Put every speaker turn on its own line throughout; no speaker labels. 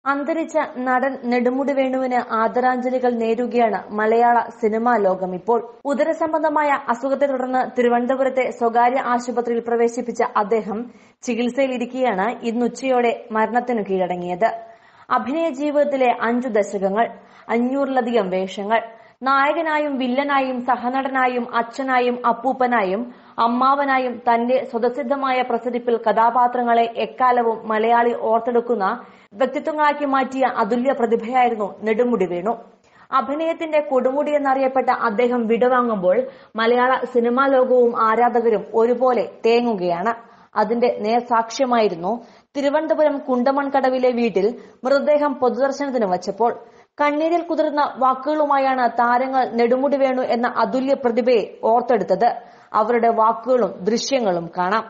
അന്തരിച്ച നടൻ നെടുമുടി വേണുവിന് ആദരാഞ്ജലികൾ നേരുകയാണ് മലയാള സിനിമാ ലോകം ഇപ്പോൾ ഉദരസംബന്ധമായ അസുഖത്തെ തുടർന്ന് തിരുവനന്തപുരത്തെ സ്വകാര്യ ആശുപത്രിയിൽ പ്രവേശിപ്പിച്ച അദ്ദേഹം ചികിത്സയിലിരിക്കെയാണ് ഇന്നുച്ചയോടെ മരണത്തിനു കീഴടങ്ങിയത് അഭിനയ ജീവിതത്തിലെ അഞ്ചു ദശകങ്ങൾ അഞ്ഞൂറിലധികം വേഷങ്ങൾ നായകനായും വില്ലനായും സഹനടനായും അച്ഛനായും അപ്പൂപ്പനായും അമ്മാവനായും തന്റെ സ്വതസിദ്ധമായ പ്രസരിപ്പിൽ കഥാപാത്രങ്ങളെ എക്കാലവും മലയാളി ഓർത്തെടുക്കുന്ന വ്യക്തിത്വങ്ങളാക്കി മാറ്റിയ അതുല്യ പ്രതിഭയായിരുന്നു നെടുമുടി വേണു അഭിനയത്തിന്റെ കൊടുമുടി എന്നറിയപ്പെട്ട അദ്ദേഹം വിടവാങ്ങുമ്പോൾ മലയാള സിനിമാ ലോകവും ആരാധകരും ഒരുപോലെ തേങ്ങുകയാണ് അതിന്റെ നേർസാക്ഷ്യമായിരുന്നു തിരുവനന്തപുരം കുണ്ടമൺകടവിലെ വീട്ടിൽ മൃതദേഹം പൊതുദർശനത്തിന് വച്ചപ്പോൾ കണ്ണീരിൽ കുതിർന്ന വാക്കുകളുമായാണ് താരങ്ങൾ നെടുമുടി വേണു എന്ന അതുല്യ പ്രതിഭയെ ഓർത്തെടുത്തത് അവരുടെ വാക്കുകളും ദൃശ്യങ്ങളും കാണാം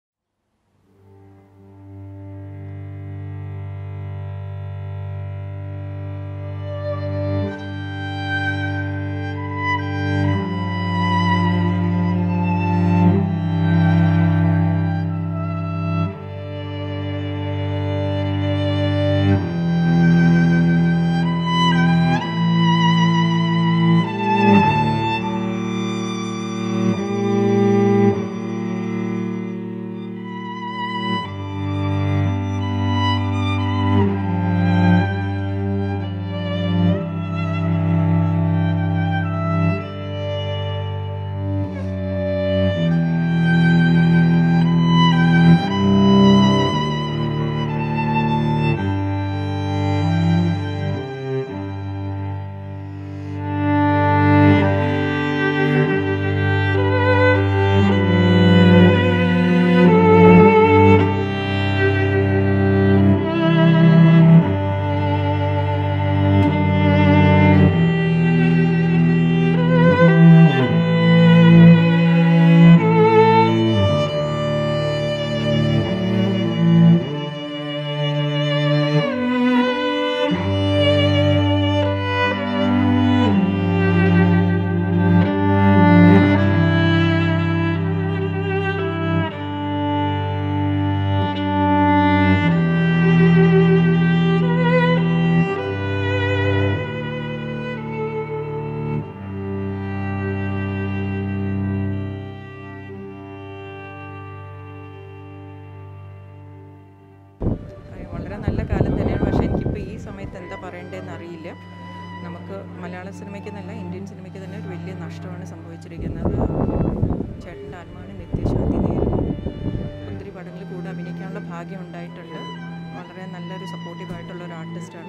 അയ്യോ, വളരെ നല്ല കാലം തന്നെയാണ് പക്ഷേ എനിക്കിപ്പോൾ ഈ സമയത്ത് എന്താ പറയേണ്ടതെന്ന് അറിയില്ല നമുക്ക് മലയാള സിനിമയ്ക്ക് എന്നല്ല ഇന്ത്യൻ സിനിമയ്ക്ക് തന്നെ ഒരു വലിയ നഷ്ടമാണ് സംഭവിച്ചിരിക്കുന്നത് ചേട്ടൻ്റെ ആത്മാവിന് നിത്യശാന്തി നേരുന്നു ഒത്തിരി പടങ്ങളിൽ കൂടെ അഭിനയിക്കാനുള്ള ഭാഗ്യം ഉണ്ടായിട്ടുണ്ട് വളരെ നല്ലൊരു സപ്പോർട്ടീവായിട്ടുള്ള ഒരു ആർട്ടിസ്റ്റാണ്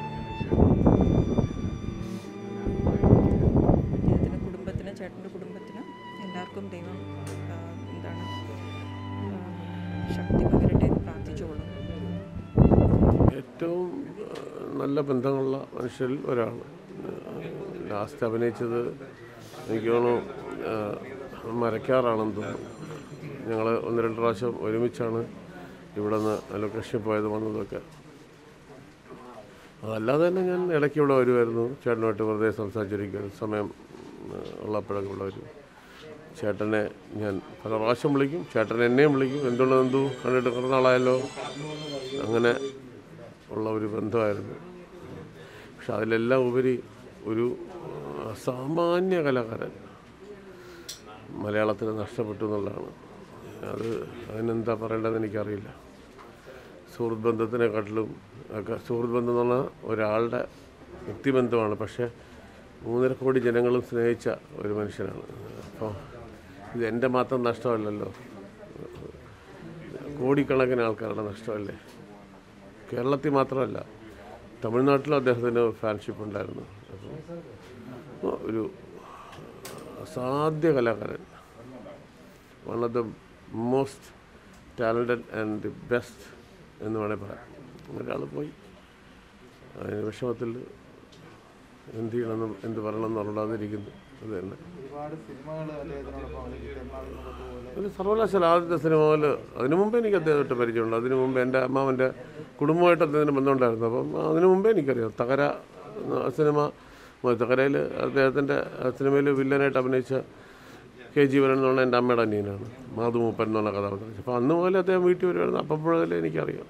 അദ്ദേഹത്തിൻ്റെ കുടുംബത്തിന് ചേട്ടൻ്റെ കുടുംബത്തിന് എല്ലാവർക്കും ദൈവം ആ, എന്താണ് ആ, ശക്തി പകരട്ടെ എന്ന് പ്രാർത്ഥിച്ചുകൊള്ളുന്നു
ഏറ്റവും ആ, നല്ല ബന്ധമുള്ള മനുഷ്യരിൽ ഒരാൾ ലാസ്റ്റ് അഭിനയിച്ചത് എനിക്ക് തോന്നുന്നു ആ, മരക്കാറാണെന്ന് തോന്നുന്നു ഞങ്ങൾ ഒന്ന് രണ്ട് പ്രാവശ്യം ഒരുമിച്ചാണ് ഇവിടെ നിന്ന് ലൊക്കേഷനിൽ പോയത് വന്നതൊക്കെ അതല്ലാതെ തന്നെ ഞാൻ ഇടയ്ക്ക് ഇവിടെ വരുമായിരുന്നു ചേട്ടനുമായിട്ട് വെറുതെ സംസാരിച്ചിരിക്കും സമയം ആ, ഉള്ളപ്പോഴൊക്കെ ഇവിടെ വരും ചേട്ടനെ ഞാൻ പല പ്രാവശ്യം വിളിക്കും ചേട്ടൻ എന്നെയും വിളിക്കും എന്തുകൊണ്ട് എന്തു കണ്ടിട്ട് കുറേ നാളായല്ലോ അങ്ങനെ ഉള്ള ഒരു ബന്ധമായിരുന്നു പക്ഷെ അതിലെല്ലാം ഉപരി ഒരു അസാമാന്യ കലാകാരൻ മലയാളത്തിന് നഷ്ടപ്പെട്ടു എന്നുള്ളതാണ് അത് അതിനെന്താ പറയേണ്ടതെന്ന് എനിക്കറിയില്ല സുഹൃത്ത് ബന്ധത്തിനെക്കാട്ടിലും ഒക്കെ സുഹൃത്ത് ബന്ധം എന്ന് പറഞ്ഞാൽ ഒരാളുടെ വ്യക്തിബന്ധമാണ് പക്ഷേ മൂന്നര കോടി ജനങ്ങളും സ്നേഹിച്ച ഒരു മനുഷ്യനാണ് അപ്പോൾ ഇത് എൻ്റെ മാത്രം നഷ്ടമല്ലല്ലോ കോടിക്കണക്കിന് ആൾക്കാരുടെ നഷ്ടമല്ലേ കേരളത്തിൽ മാത്രമല്ല തമിഴ്നാട്ടിലും അദ്ദേഹത്തിന് ഫാൻഷിപ്പ് ഉണ്ടായിരുന്നു അപ്പോൾ ഒരു അസാധ്യ കലാകാരൻ one of the most talented and the best എന്ന് വേണേൽ പറയാം ഒരാൾ പോയി അതിന് വിഷമത്തിൽ എന്ത് ചെയ്യണമെന്നും എന്ത് പറയണമെന്ന് അറിയാതിരിക്കുന്നു അത് തന്നെ
ഒരുപാട് സിനിമകൾ അദ്ദേഹത്തിനോടൊപ്പം അഭിനയിച്ചു. എറണാകുളം പോലെ
ഒരു സർവകലാശാല ആദ്യത്തെ സിനിമ പോലെ അതിനു മുമ്പേ എനിക്ക് അദ്ദേഹത്തെ പരിചയമുണ്ട് അതിനു മുമ്പ് എൻ്റെ അമ്മാവൻ്റെ കുടുംബമായിട്ട് അദ്ദേഹത്തിന് ബന്ധമുണ്ടായിരുന്നു അപ്പം അതിനു മുമ്പേ എനിക്കറിയാം തകര എന്ന സിനിമ തകരയിൽ അദ്ദേഹത്തിൻ്റെ സിനിമയിൽ വില്ലനായിട്ട് അഭിനയിച്ച കെ ജീവൻ എന്ന് പറഞ്ഞ എൻ്റെ അമ്മയുടെ അനിയനാണ് മാധു മൂപ്പൻ എന്ന് പറഞ്ഞ കഥാപാത്രം അപ്പോൾ അന്ന് മുതലേ അദ്ദേഹം വീട്ടിൽ വരുമായിരുന്നു അപ്പം മുതലേ എനിക്കറിയാം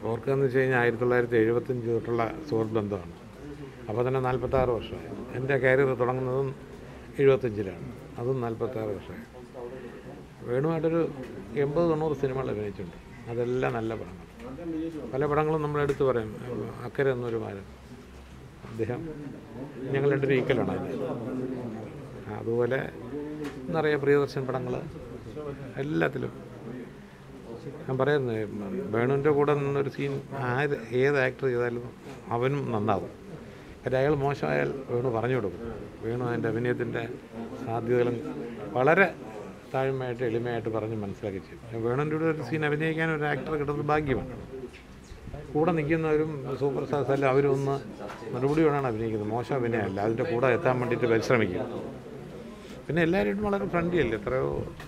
ഓർക്കുകയെന്ന് വെച്ച് കഴിഞ്ഞാൽ ആയിരത്തി തൊള്ളായിരത്തി എഴുപത്തഞ്ച് തൊട്ടുള്ള സുഹൃത്ത് ബന്ധമാണ് അപ്പോൾ തന്നെ നാൽപ്പത്താറ് വർഷമായി എൻ്റെ കരിയർ തുടങ്ങുന്നതും എഴുപത്തഞ്ചിലാണ് അതും നാൽപ്പത്താറ് വർഷമായി വേണുമായിട്ടൊരു എൺപത് തൊണ്ണൂറ് സിനിമകൾ അഭിനയിച്ചിട്ടുണ്ട് അതെല്ലാം നല്ല പടങ്ങൾ പല പടങ്ങളും നമ്മൾ എടുത്തു പറയും അക്കരെ എന്നൊരു മാരൻ അദ്ദേഹം ഞങ്ങൾ രണ്ടൊരു ഈക്കലാണ് അതിന് അതുപോലെ എന്നറിയാം പ്രിയദർശൻ പടങ്ങൾ എല്ലാത്തിലും ഞാൻ പറയുന്നത് വേണുവിൻ്റെ കൂടെ നിന്നൊരു സീൻ ആര് ഏത് ആക്ടർ ചെയ്താലും അവനും നന്നാവും കാര്യം അയാൾ മോശമായാൽ വേണു പറഞ്ഞു കൊടുക്കും വേണു അതിൻ്റെ അഭിനയത്തിൻ്റെ സാധ്യതകളും വളരെ താഴ്മയായിട്ട് എളിമയായിട്ട് പറഞ്ഞ് മനസ്സിലാക്കി ചെയ്യും വേണുവിൻ്റെ കൂടെ ഒരു സീൻ അഭിനയിക്കാൻ ഒരു ആക്ടർ കിട്ടുന്നത് ഭാഗ്യമാണ് കൂടെ നിൽക്കുന്നവരും സൂപ്പർ സ്റ്റാർസ് എല്ലാം അവരൊന്ന് മറുപടി വേണമാണ് അഭിനയിക്കുന്നത് മോശം അഭിനയമല്ല അതിൻ്റെ കൂടെ എത്താൻ വേണ്ടിയിട്ട് പരിശ്രമിക്കും പിന്നെ എല്ലാവരും വളരെ ഫ്രണ്ട്ലി അല്ലേ എത്രയോ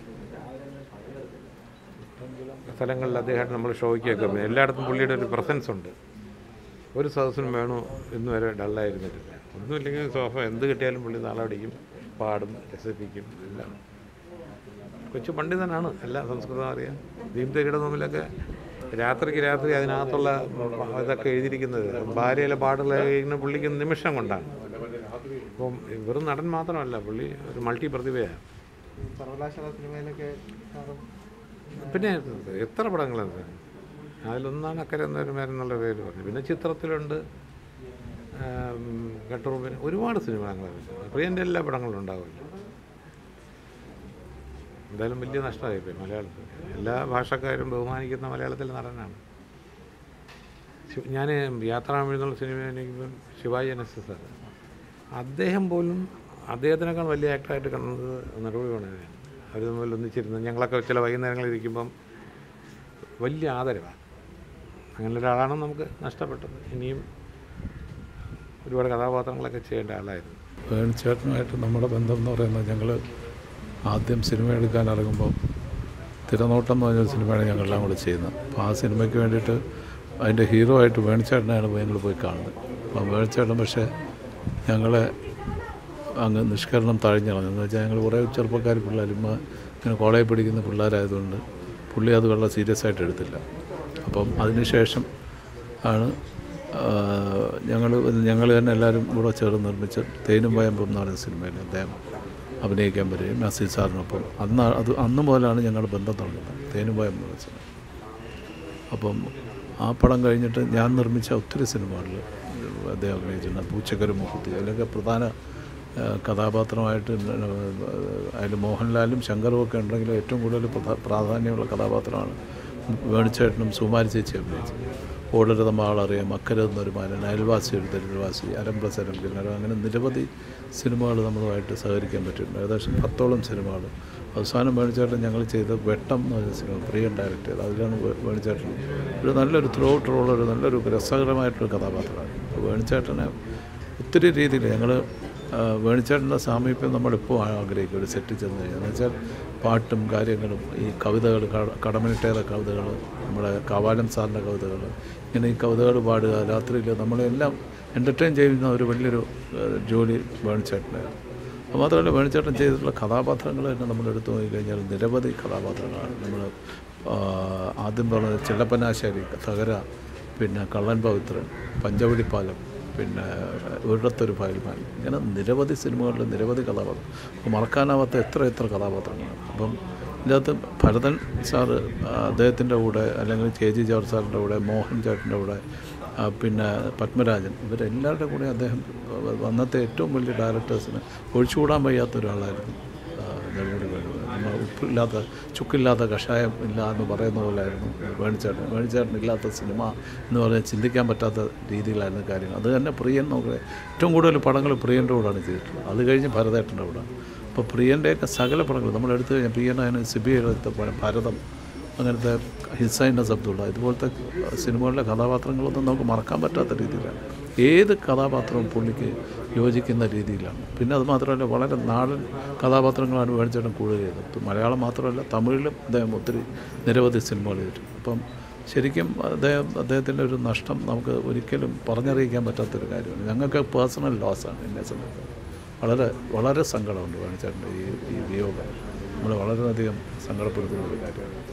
സ്ഥലങ്ങളിൽ അദ്ദേഹമായിട്ട് നമ്മൾ ഷോയ്ക്കൊക്കെ പോയി. എല്ലായിടത്തും പുള്ളിയുടെ ഒരു പ്രസൻസ് ഉണ്ട് ഒരു സദസ്സിനും വേണു ഇന്ന് വരെ ഡള്ളായിരുന്നിട്ടില്ല ഒന്നുമില്ലെങ്കിൽ സോഫ എന്ത് കിട്ടിയാലും പുള്ളി നാളടിക്കും പാടും രസിപ്പിക്കും എല്ലാം കൊച്ചു പണ്ഡിതനാണ് എല്ലാ സംസ്കൃതം അറിയാം ദീപ്തരിയുടെ മുമ്പിലൊക്കെ രാത്രിക്ക് രാത്രി അതിനകത്തുള്ള ഇതൊക്കെ എഴുതിയിരിക്കുന്നത് ഭാര്യയിലെ പാടുള്ള എഴുതുന്ന പുള്ളിക്ക് നിമിഷം കൊണ്ടാണ് അപ്പം വെറും നടൻ മാത്രമല്ല പുള്ളി ഒരു മൾട്ടി പ്രതിഭയാണ്
സർവകലാശാല സിനിമയിലൊക്കെ സാറും
പിന്നെ എത്ര പടങ്ങളുണ്ട് അതിലൊന്നാണ് അക്കരെ എന്നൊരു എന്നുള്ള പേര് പറഞ്ഞു പിന്നെ ചിത്രത്തിലുണ്ട് കട്ടറുമ്പിന് ഒരുപാട് സിനിമകളുണ്ട് പ്രിയൻ്റെ എല്ലാ പടങ്ങളും ഉണ്ടാവില്ല എന്തായാലും വലിയ നഷ്ടമായിപ്പോയി മലയാളത്തിൽ എല്ലാ ഭാഷക്കാരും ബഹുമാനിക്കുന്ന മലയാളത്തിലെ നടനാണ് ശി- ഞാൻ യാത്രാമെഴുന്നുള്ള സിനിമ എനിക്കിപ്പം ശിവാജി എൻ എസ് സാർ അദ്ദേഹം പോലും അദ്ദേഹത്തിനേക്കാൾ വലിയ ആക്ടറായിട്ട് കാണുന്നത് നടപടി വേണമാണ് അവർ തമ്മിൽ ഒന്നിച്ചിരുന്ന് ഞങ്ങളൊക്കെ ചില വൈകുന്നേരങ്ങളിൽ ഇരിക്കുമ്പം വലിയ ആദരവാണ് അങ്ങനെ ഒരാളാണ് നമുക്ക് നഷ്ടപ്പെട്ടത് ഇനിയും ഒരുപാട് കഥാപാത്രങ്ങളൊക്കെ ചെയ്യേണ്ട ആളായിരുന്നു
വേണിച്ചേട്ടനുമായിട്ട് നമ്മുടെ ബന്ധം എന്ന് പറയുന്നത് ഞങ്ങൾ ആദ്യം സിനിമ എടുക്കാൻ ഇറങ്ങുമ്പോൾ തിരനോട്ടം എന്ന് പറഞ്ഞൊരു സിനിമയാണ് ഞങ്ങളെല്ലാം കൂടെ ചെയ്യുന്നത് അപ്പോൾ ആ സിനിമയ്ക്ക് വേണ്ടിയിട്ട് അതിൻ്റെ ഹീറോ ആയിട്ട് വേണിച്ചേട്ടനെയാണ് പോയി ഞങ്ങൾ പോയി കാണുന്നത് അപ്പം വേണിച്ചേട്ടൻ പക്ഷേ ഞങ്ങളെ അങ്ങ് നിഷ്കരണം താഴ്ഞ്ഞിറങ്ങി എന്ന് വെച്ചാൽ ഞങ്ങൾ കുറേ ചെറുപ്പക്കാർ പിള്ളേർ ഇമ്മ ഇങ്ങനെ കോളേജിൽ പഠിക്കുന്ന പിള്ളേരായതുകൊണ്ട് പുള്ളി അത് വളരെ സീരിയസ് ആയിട്ട് എടുത്തില്ല അപ്പം അതിനുശേഷം ആണ് ഞങ്ങൾ ഞങ്ങൾ തന്നെ എല്ലാവരും കൂടെ ചേർന്ന് നിർമ്മിച്ച തേനും വയമ്പും എന്ന് പറയുന്ന സിനിമയിൽ അദ്ദേഹം അഭിനയിക്കാൻ വരികയും നസീർ സാറിനൊപ്പം അന്ന് അത് അന്ന് മുതലാണ് ഞങ്ങളുടെ ബന്ധം തുടങ്ങുന്നത് തേനും വയമ്പും എന്ന് പറഞ്ഞ സിനിമ അപ്പം ആ പടം കഴിഞ്ഞിട്ട് ഞാൻ നിർമ്മിച്ച ഒത്തിരി സിനിമകളിൽ അദ്ദേഹം അഭിനയിച്ചിട്ടുണ്ട് പൂച്ചക്കര മുക്കുത്തി അതിലൊക്കെ പ്രധാന ആ, കഥാപാത്രമായിട്ട് അതിൽ മോഹൻലാലും ശങ്കറും ഒക്കെ ഉണ്ടെങ്കിലും ഏറ്റവും കൂടുതൽ പ്രധാ- പ്രാധാന്യമുള്ള കഥാപാത്രമാണ് വേണിച്ചേട്ടനും സുമാരി ചേച്ചി അഭിനയിച്ചത് ഓടരുത മാളറിയാം അക്കരെ എന്നൊരു മാരൻ അയൽവാസി ഒരു ദരിദ്രവാസി അരംപ്രസരം കിണർ അങ്ങനെ നിരവധി സിനിമകൾ നമ്മളുമായിട്ട് സഹകരിക്കാൻ പറ്റിയിട്ടുണ്ട് ഏകദേശം പത്തോളം സിനിമകൾ അവസാനം വേണിച്ചേട്ടൻ ഞങ്ങൾ ചെയ്ത വെട്ടം എന്ന് പറഞ്ഞ സിനിമ പ്രിയൻ ഡയറക്റ്റ് ചെയ്തത് അതിലാണ് വേ- വേണിച്ചേട്ടൻ ഒരു നല്ലൊരു ത്രൂ ഔട്ട് റോൾ ഒരു നല്ലൊരു രസകരമായിട്ടൊരു കഥാപാത്രമാണ് അപ്പോൾ വേണിച്ചേട്ടനെ ഒത്തിരി രീതിയിൽ ഞങ്ങൾ വേണിച്ചേട്ടൻ്റെ സാമീപ്യം നമ്മളിപ്പോൾ ആഗ്രഹിക്കും ഒരു സെറ്റിൽ ചെന്ന് കഴിഞ്ഞാൽ എന്ന് വെച്ചാൽ പാട്ടും കാര്യങ്ങളും ഈ കവിതകൾ കട- കടമനിട്ടേറെ കവിതകൾ നമ്മുടെ കവാലം സാറിൻ്റെ കവിതകൾ ഇങ്ങനെ ഈ കവിതകൾ പാടുക രാത്രിയിൽ നമ്മളെല്ലാം എൻ്റർടൈൻ ചെയ്യുന്ന ഒരു വലിയൊരു ഏഹ്, ജോലി വേണിച്ചേട്ടനായിരുന്നു അത് മാത്രമല്ല വേണിച്ചേട്ടൻ ചെയ്തിട്ടുള്ള കഥാപാത്രങ്ങൾ തന്നെ നമ്മൾ എടുത്തു നോക്കിക്കഴിഞ്ഞാൽ നിരവധി കഥാപാത്രങ്ങളാണ് നമ്മൾ ആദ്യം പറഞ്ഞത് ചെല്ലപ്പനാശ്ശേരി തകര പിന്നെ കള്ളൻ പവിത്രൻ പഞ്ചവടിപ്പാലം പിന്നെ ഒരിടത്തൊരു ഫയൽമാൻ ഇങ്ങനെ നിരവധി സിനിമകളിൽ നിരവധി കഥാപാത്രം അപ്പോൾ മറക്കാനാവാത്ത എത്ര എത്ര കഥാപാത്രങ്ങളാണ് അപ്പം ഇതിനകത്ത് ഭരതൻ സാറ് അദ്ദേഹത്തിൻ്റെ കൂടെ അല്ലെങ്കിൽ കെ ജി ജോർജ് സാറിൻ്റെ കൂടെ മോഹൻ ചേട്ടൻ്റെ കൂടെ ആ, പിന്നെ പത്മരാജൻ ഇവരെല്ലാവരുടെ കൂടെ അദ്ദേഹം അന്നത്തെ ഏറ്റവും വലിയ ഡയറക്ടേഴ്സിന് ഒഴിച്ചുകൂടാൻ വയ്യാത്ത ഒരാളായിരുന്നു ആ, നെടുമുടി വേണു നമ്മൾ ഉപ്പില്ലാത്ത ചുക്കില്ലാത്ത കഷായം ഇല്ല എന്ന് പറയുന്ന പോലെയായിരുന്നു വേണിച്ചേട്ടൻ വേണിച്ചേട്ടൻ ഇല്ലാത്ത സിനിമ എന്ന് പറഞ്ഞാൽ ചിന്തിക്കാൻ പറ്റാത്ത രീതിയിലായിരുന്നു കാര്യങ്ങൾ അത് തന്നെ പ്രിയൻ നോക്കുക ഏറ്റവും കൂടുതൽ പടങ്ങൾ പ്രിയൻ്റെ കൂടെയാണ് ചെയ്തിട്ടുള്ളത് അത് കഴിഞ്ഞ് ഭരതേട്ടൻ്റെ കൂടെ അപ്പോൾ പ്രിയൻ്റെയൊക്കെ സകല പടങ്ങൾ നമ്മൾ എടുത്തു കഴിഞ്ഞാൽ പ്രിയൻ അതിന് സിബി എടുത്ത പടം ഭാരതം അങ്ങനത്തെ ഹിസൈൻ്റെ അബ്ദുള്ള ഇതുപോലത്തെ സിനിമകളിലെ കഥാപാത്രങ്ങളൊന്നും നമുക്ക് മറക്കാൻ പറ്റാത്ത രീതിയിലാണ് ഏത് കഥാപാത്രവും പുള്ളിക്ക് യോജിക്കുന്ന രീതിയിലാണ് പിന്നെ അത് മാത്രമല്ല വളരെ നാടൻ കഥാപാത്രങ്ങളാണ് വേണിച്ചേട്ടൻ കൂടുതൽ ചെയ്തത് മലയാളം മാത്രമല്ല തമിഴിലും അദ്ദേഹം ഒത്തിരി നിരവധി സിനിമകൾ ചെയ്തിട്ടുണ്ട് അപ്പം ശരിക്കും അദ്ദേഹം അദ്ദേഹത്തിൻ്റെ ഒരു നഷ്ടം നമുക്ക് ഒരിക്കലും പറഞ്ഞറിയിക്കാൻ പറ്റാത്തൊരു കാര്യമാണ് ഞങ്ങൾക്ക് പേഴ്സണൽ ലോസാണ് എന്നെ സംബന്ധിച്ച് വളരെ വളരെ സങ്കടമുണ്ട് വേണിച്ചേട്ടൻ്റെ ഈ ഈ വിയോഗം നമ്മളെ വളരെയധികം സങ്കടപ്പെടുത്തുന്ന ഒരു കാര്യമാണ്